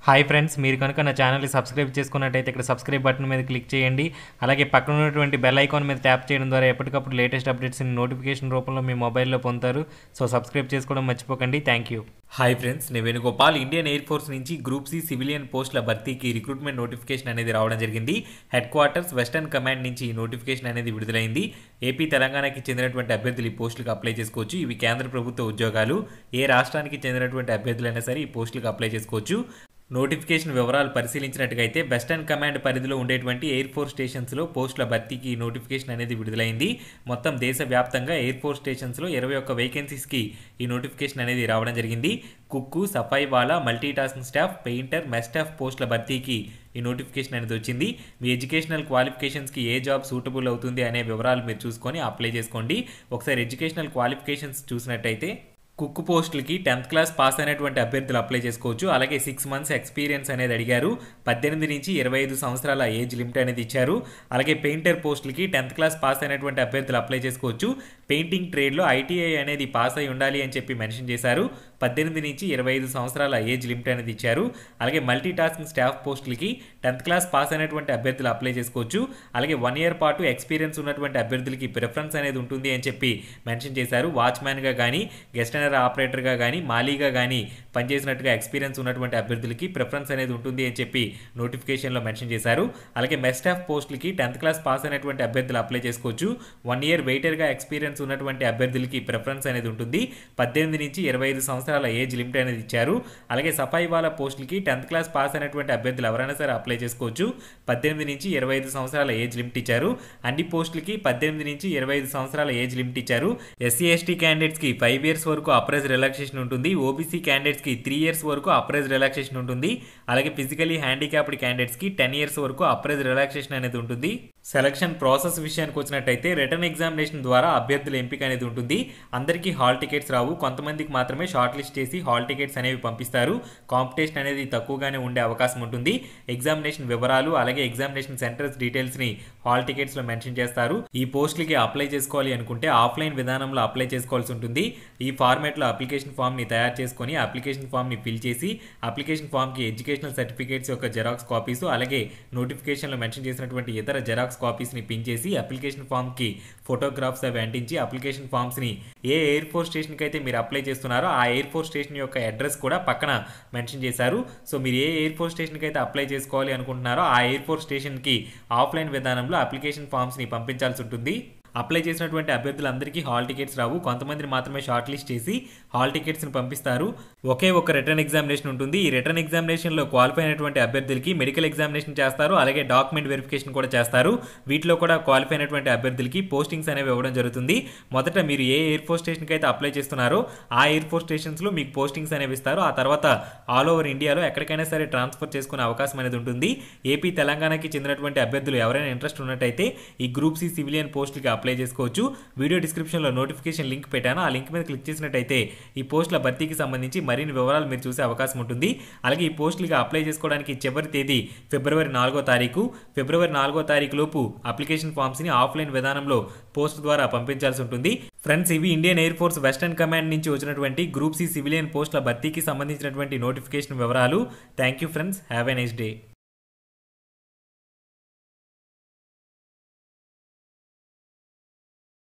hi friends మీరు కనుక నా ఛానల్ని సబ్స్క్రైబ్ చేసుకున్నట్టయితే ఇక్కడ సబ్స్క్రైబ్ బటన్ మీద క్లిక్ చేయండి అలాగే పక్కన ఉన్నటువంటి బెల్ ఐకాన్ మీద ట్యాప్ చేయడం ద్వారా ఎప్పటికప్పుడు లేటెస్ట్ అప్డేట్స్ని నోటిఫికేషన్ రూపంలో మీ మొబైల్లో పొందుతారు సో సబ్స్క్రైబ్ చేసుకోవడం మర్చిపోకండి థ్యాంక్ యూ హాయ్ ఫ్రెండ్స్ నేను వేణుగోపాల్ ఇండియన్ ఎయిర్ ఫోర్స్ నుంచి గ్రూప్ సి సివిలియన్ పోస్టుల భర్తీకి రిక్రూట్మెంట్ నోటిఫికేషన్ అనేది రావడం జరిగింది హెడ్ క్వార్టర్స్ వెస్టర్న్ కమాండ్ నుంచి ఈ నోటిఫికేషన్ అనేది విడుదలైంది ఏపీ తెలంగాణకి చెందినటువంటి అభ్యర్థులు ఈ పోస్టులకు అప్లై చేసుకోవచ్చు ఇవి కేంద్ర ప్రభుత్వ ఉద్యోగాలు ఏ రాష్ట్రానికి చెందినటువంటి అభ్యర్థులైనా సరే ఈ పోస్టులకు అప్లై చేసుకోవచ్చు నోటిఫికేషన్ వివరాలు పరిశీలించినట్టుగైతే వెస్టర్న్ కమాండ్ పరిధిలో ఉండేటువంటి ఎయిర్ ఫోర్స్ స్టేషన్స్లో పోస్టుల భర్తీకి ఈ నోటిఫికేషన్ అనేది విడుదలైంది మొత్తం దేశవ్యాప్తంగా ఎయిర్ ఫోర్స్ స్టేషన్స్లో ఇరవై ఒక్క వేకెన్సీస్కి ఈ నోటిఫికేషన్ అనేది రావడం జరిగింది కుక్కు సఫాయి వాలా multi tasking staff painter mess staff పోస్టుల భర్తీకి ఈ నోటిఫికేషన్ అనేది వచ్చింది మీ ఎడ్యుకేషనల్ క్వాలిఫికేషన్స్కి ఏ జాబ్ సూటబుల్ అవుతుంది అనే వివరాలు మీరు చూసుకొని అప్లై చేసుకోండి ఒకసారి ఎడ్యుకేషనల్ క్వాలిఫికేషన్స్ చూసినట్టయితే కుక్ పోస్టులకి టెన్త్ క్లాస్ పాస్ అయినటువంటి అభ్యర్థులు అప్లై చేసుకోవచ్చు అలాగే సిక్స్ మంత్స్ ఎక్స్పీరియన్స్ అనేది అడిగారు పద్దెనిమిది నుంచి ఇరవై ఐదు సంవత్సరాల ఏజ్ లిమిట్ అనేది ఇచ్చారు అలాగే పెయింటర్ పోస్టులకి టెన్త్ క్లాస్ పాస్ అయినటువంటి అభ్యర్థులు అప్లై చేసుకోవచ్చు పెయింటింగ్ ట్రేడ్లో ఐటీఐ అనేది పాస్ అయి ఉండాలి అని చెప్పి మెన్షన్ చేశారు పద్దెనిమిది నుంచి ఇరవై ఐదు సంవత్సరాల ఏజ్ లిమిట్ అనేది ఇచ్చారు అలాగే మల్టీ టాస్కింగ్ స్టాఫ్ పోస్టులకి టెన్త్ క్లాస్ పాస్ అయినటువంటి అభ్యర్థులు అప్లై చేసుకోవచ్చు అలాగే వన్ ఇయర్ పాటు ఎక్స్పీరియన్స్ ఉన్నటువంటి అభ్యర్థులకి ప్రిఫరెన్స్ అనేది ఉంటుంది అని చెప్పి మెన్షన్ చేశారు వాచ్మ్యాన్గా కానీ గెస్ట్ అనర్ ఆపరేటర్గా కానీ మాలీగా కానీ పనిచేసినట్టుగా ఎక్స్పీరియన్స్ ఉన్నటువంటి అభ్యర్థులకి ప్రిఫరెన్స్ అనేది ఉంటుంది అని చెప్పి నోటిఫికేషన్లో మెన్షన్ చేశారు అలాగే మెస్ స్టాఫ్ పోస్టులకి టెన్త్ క్లాస్ పాస్ అయినటువంటి అభ్యర్థులు అప్లై చేసుకోవచ్చు వన్ ఇయర్ వెయిటర్గా ఎక్స్పీరియన్స్ ఉన్నటువంటి అభ్యర్థులకి ప్రిఫరెన్స్ అనేది ఉంటుంది పద్దెనిమిది నుంచి ఇరవై ఐదు సంవత్సరాల ఏజ్ లిమిట్ అనేది ఇచ్చారు అలాగే సఫాయి వాళ్ళ పోస్టులకి టెన్త్ క్లాస్ పాస్ అయినటువంటి అభ్యర్థులు ఎవరైనా సరే అప్లై చేసుకోవచ్చు పద్దెనిమిది నుంచి ఇరవై ఐదు సంవత్సరాల ఏజ్ లిమిట్ ఇచ్చారు అన్ని పోస్టులకి పద్దెనిమిది నుంచి ఇరవై ఐదు సంవత్సరాల ఏజ్ లిమిట్ ఇచ్చారు ఎస్సీ ఎస్టీ క్యాండిడేట్స్కి ఫైవ్ ఇయర్స్ వరకు అప్రైజ్ రిలాక్సేషన్ ఉంటుంది ఓబీసీ క్యాండిడేట్స్కి త్రీ ఇయర్స్ వరకు అప్రైజ్ రిలాక్సేషన్ ఉంటుంది అలాగే ఫిజికలీ హ్యాండిక్యాప్డ్ క్యాండిడేట్స్కి టెన్ ఇయర్స్ వరకు అప్రైజ్ రిలాక్సేషన్ అనేది ఉంటుంది సెలక్షన్ ప్రాసెస్ విషయానికి వచ్చినట్టయితే రిటర్న్ ఎగ్జామినేషన్ ద్వారా అభ్యర్థుల ఎంపిక అనేది ఉంటుంది అందరికీ హాల్ టికెట్స్ రావు కొంతమందికి మాత్రమే షార్ట్ లిస్ట్ చేసి హాల్ టికెట్స్ అనేవి పంపిస్తారు కాంపిటీషన్ అనేది తక్కువగానే ఉండే అవకాశం ఉంటుంది ఎగ్జామినేషన్ వివరాలు అలాగే ఎగ్జామినేషన్ సెంటర్స్ డీటెయిల్స్ని హాల్ టికెట్స్లో మెన్షన్ చేస్తారు ఈ పోస్టులకి అప్లై చేసుకోవాలి అనుకుంటే ఆఫ్లైన్ విధానంలో అప్లై చేసుకోవాల్సి ఉంటుంది ఈ ఫార్మేట్లో అప్లికేషన్ ఫామ్ని తయారు చేసుకొని అప్లికేషన్ ఫామ్ని ఫిల్ చేసి అప్లికేషన్ ఫామ్కి ఎడ్యుకేషనల్ సర్టిఫికేట్స్ యొక్క జెరాక్స్ కాపీస్ అలాగే నోటిఫికేషన్లో మెన్షన్ చేసినటువంటి ఇతర జెరాక్స్ కాపీస్ని పిన్ చేసి అప్లికేషన్ ఫామ్కి ఫోటోగ్రాఫ్స్ అవి అంటించి అప్లికేషన్ ఫామ్స్ని ఏ ఎయిర్ ఫోర్స్ స్టేషన్కి అయితే మీరు అప్లై చేస్తున్నారో ఆ ఎయిర్ ఫోర్స్ స్టేషన్ యొక్క అడ్రస్ కూడా పక్కన మెన్షన్ చేశారు సో మీరు ఏ ఎయిర్ ఫోర్స్ స్టేషన్కి అయితే అప్లై చేసుకోవాలి అనుకుంటున్నారో ఆ ఎయిర్ ఫోర్స్ స్టేషన్కి ఆఫ్లైన్ విధానంలో అప్లికేషన్ ఫామ్స్ని పంపించాల్సి ఉంటుంది అప్లై చేసినటువంటి అభ్యర్థులందరికీ హాల్ టికెట్స్ రావు కొంతమందిని మాత్రమే షార్ట్ లిస్ట్ చేసి హాల్ టికెట్స్ని పంపిస్తారు ఒకే ఒక రిటర్న్ ఎగ్జామినేషన్ ఉంటుంది ఈ రిటర్న్ ఎగ్జామినేషన్లో క్వాలిఫై అయినటువంటి అభ్యర్థులకి మెడికల్ ఎగ్జామినేషన్ చేస్తారు అలాగే డాక్యుమెంట్ వెరిఫికేషన్ కూడా చేస్తారు వీటిలో కూడా క్వాలిఫై అయినటువంటి అభ్యర్థులకి పోస్టింగ్స్ అనేవి ఇవ్వడం జరుగుతుంది మొదట మీరు ఏ ఎయిర్ ఫోర్స్ స్టేషన్కి అయితే అప్లై చేస్తున్నారో ఆ ఎయిర్ ఫోర్స్ స్టేషన్స్లో మీకు పోస్టింగ్స్ అనేవి ఇస్తారు ఆ తర్వాత ఆల్ ఓవర్ ఇండియాలో ఎక్కడికైనా సరే ట్రాన్స్ఫర్ చేసుకునే అవకాశం అనేది ఉంటుంది ఏపీ తెలంగాణకి చెందినటువంటి అభ్యర్థులు ఎవరైనా ఇంట్రెస్ట్ ఉన్నట్టయితే ఈ గ్రూప్ సి సివిలియన్ పోస్టులకి అప్లై చేసుకోవచ్చు వీడియో డిస్క్రిప్షన్లో నోటిఫికేషన్ లింక్ పెట్టాను ఆ లింక్ మీద క్లిక్ చేసినట్టయితే ఈ పోస్టుల భర్తీకి సంబంధించి మరిన్ని వివరాలు మీరు చూసే అవకాశం ఉంటుంది అలాగే ఈ పోస్టులకి అప్లై చేసుకోవడానికి చివరి తేదీ ఫిబ్రవరి నాలుగో తారీఖు ఫిబ్రవరి నాలుగో తారీఖు లోపు అప్లికేషన్ ఫామ్స్ని ఆఫ్లైన్ విధానంలో పోస్ట్ ద్వారా పంపించాల్సి ఉంటుంది ఫ్రెండ్స్ ఇవి Indian air force western command నుంచి వచ్చినటువంటి గ్రూప్ సి సివిలియన్ పోస్టుల భర్తీకి సంబంధించినటువంటి నోటిఫికేషన్ వివరాలు thank you friends have a nice day